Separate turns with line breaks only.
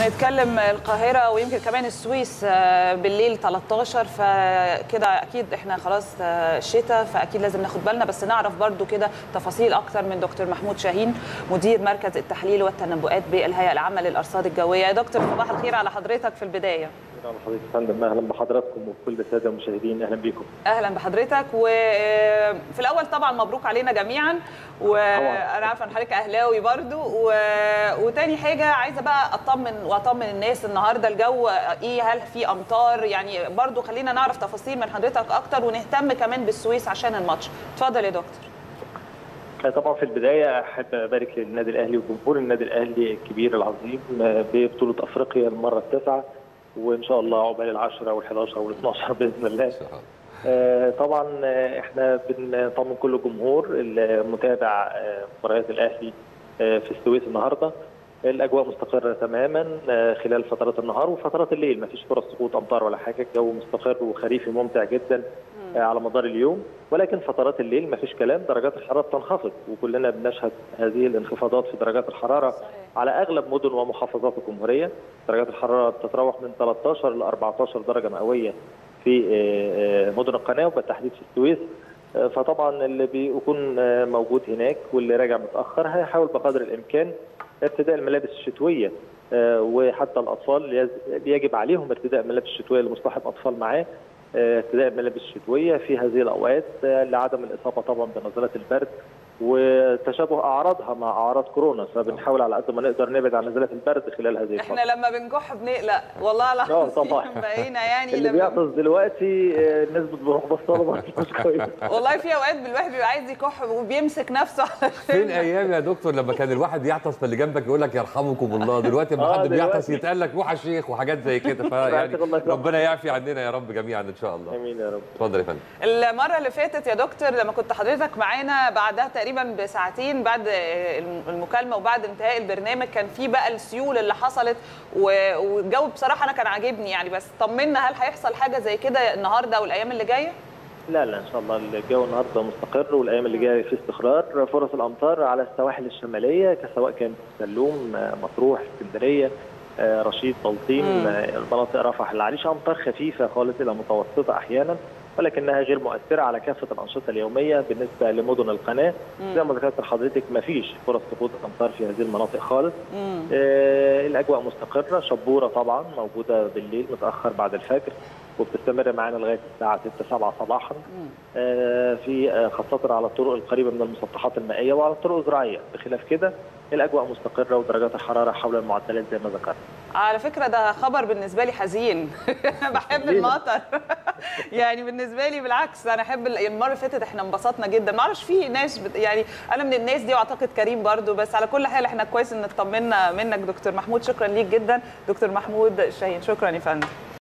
هنتكلم القاهرة ويمكن كمان السويس آه، بالليل 13 فكده أكيد إحنا خلاص آه، شتاء فأكيد لازم ناخد بالنا بس نعرف برضو كده تفاصيل أكتر من دكتور محمود شاهين مدير مركز التحليل والتنبؤات بالهيئة العامة للأرصاد الجوية يا دكتور صباح الخير على حضرتك في البداية
نعم حضرتك يا فندم اهلا بحضراتكم وكل الساده المشاهدين اهلا بيكم
اهلا بحضرتك وفي الاول طبعا مبروك علينا جميعا وانا عارفه ان حضرتك اهلاوي برضو و... وتاني حاجه عايزه بقى اطمن واطمن الناس النهارده الجو ايه هل في امطار يعني برضو خلينا نعرف تفاصيل من حضرتك اكتر ونهتم كمان بالسويس عشان الماتش اتفضل يا دكتور
طبعا في البدايه احب ابارك للنادي الاهلي وجمهور النادي الاهلي الكبير العظيم ببطوله افريقيا المره التاسعه وان شاء الله عقبال العشرة وال11 وال12 باذن الله آه، طبعا آه، احنا بنطمن كل الجمهور المتابع آه، مباريات الاهلي آه، في السويس النهارده الاجواء مستقره تماما آه، خلال فترات النهار وفترات الليل ما فيش فرص سقوط امطار ولا حاجه الجو مستقر وخريفي ممتع جدا آه، على مدار اليوم ولكن فترات الليل ما فيش كلام درجات الحراره بتنخفض وكلنا بنشهد هذه الانخفاضات في درجات الحراره
صحيح.
على اغلب مدن ومحافظات الجمهوريه درجات الحراره بتتراوح من 13 ل 14 درجه مئويه في آه، آه، مدن القناه وبالتحديد في السويس آه، فطبعا اللي بيكون آه، موجود هناك واللي راجع متاخر هيحاول بقدر الامكان ارتداء الملابس الشتويه آه، وحتى الاطفال يز- يجب عليهم ارتداء الملابس الشتويه لمصلحه اطفال معاه آه، ارتداء الملابس الشتويه في هذه الاوقات آه، لعدم الاصابه طبعا بنزلات البرد وتشابه اعراضها مع اعراض كورونا فبنحاول على قد ما نقدر نبعد عن نزلات البرد خلال هذه الفتره
احنا لما بنكح بنقلق والله العظيم
طبعاً.
بقينا يعني
اللي
لما
بيعطس دلوقتي آه، نسبه بروح بصاله برضه مش كويسه
والله في اوقات الواحد بيبقى عايز يكح وبيمسك نفسه
فين ايام يا دكتور لما كان الواحد يعطس فاللي جنبك يقول لك يرحمكم الله دلوقتي لما
آه،
حد بيعطس
دلوقتي.
يتقال لك روح يا شيخ وحاجات زي كده فيعني
يعطيك الله يسلمك.
ربنا يعفي عننا يا رب جميعا ان شاء الله
امين يا رب
اتفضل يا فندم
المره اللي فاتت يا دكتور لما كنت حضرتك معانا بعدها تقريبا بساعتين بعد المكالمه وبعد انتهاء البرنامج كان في بقى السيول اللي حصلت و- والجو بصراحه انا كان عاجبني يعني بس طمنا هل هيحصل حاجه زي كده النهارده او الايام اللي جايه؟
لا لا ان شاء الله الجو النهارده مستقر والايام اللي جايه في استقرار فرص الامطار على السواحل الشماليه سواء كانت سلوم آه، مطروح اسكندريه آه، رشيد بلطيم
مم.
آه، مناطق رفح العريش امطار خفيفه خالص الى متوسطه احيانا ولكنها غير مؤثره على كافه الانشطه اليوميه بالنسبه لمدن القناه زي ما ذكرت لحضرتك ما فيش فرص سقوط امطار في هذه المناطق خالص
مم.
آه، الاجواء مستقره شبوره طبعا موجوده بالليل متاخر بعد الفجر وبتستمر معانا لغايه الساعه 6 7 صباحا آه، في آه، خاصه على الطرق القريبه من المسطحات المائيه وعلى الطرق الزراعيه بخلاف كده الاجواء مستقره ودرجات الحراره حول المعدلات زي ما ذكرت
على فكره ده خبر بالنسبه لي حزين انا بحب
ليه؟
المطر يعني بالنسبه لي بالعكس انا احب ال- المره اللي فاتت احنا انبسطنا جدا ما اعرفش في ناس بت... يعني انا من الناس دي واعتقد كريم برضو بس على كل حال احنا كويس ان اطمنا منك دكتور محمود شكرا ليك جدا دكتور محمود شاهين شكرا يا فندم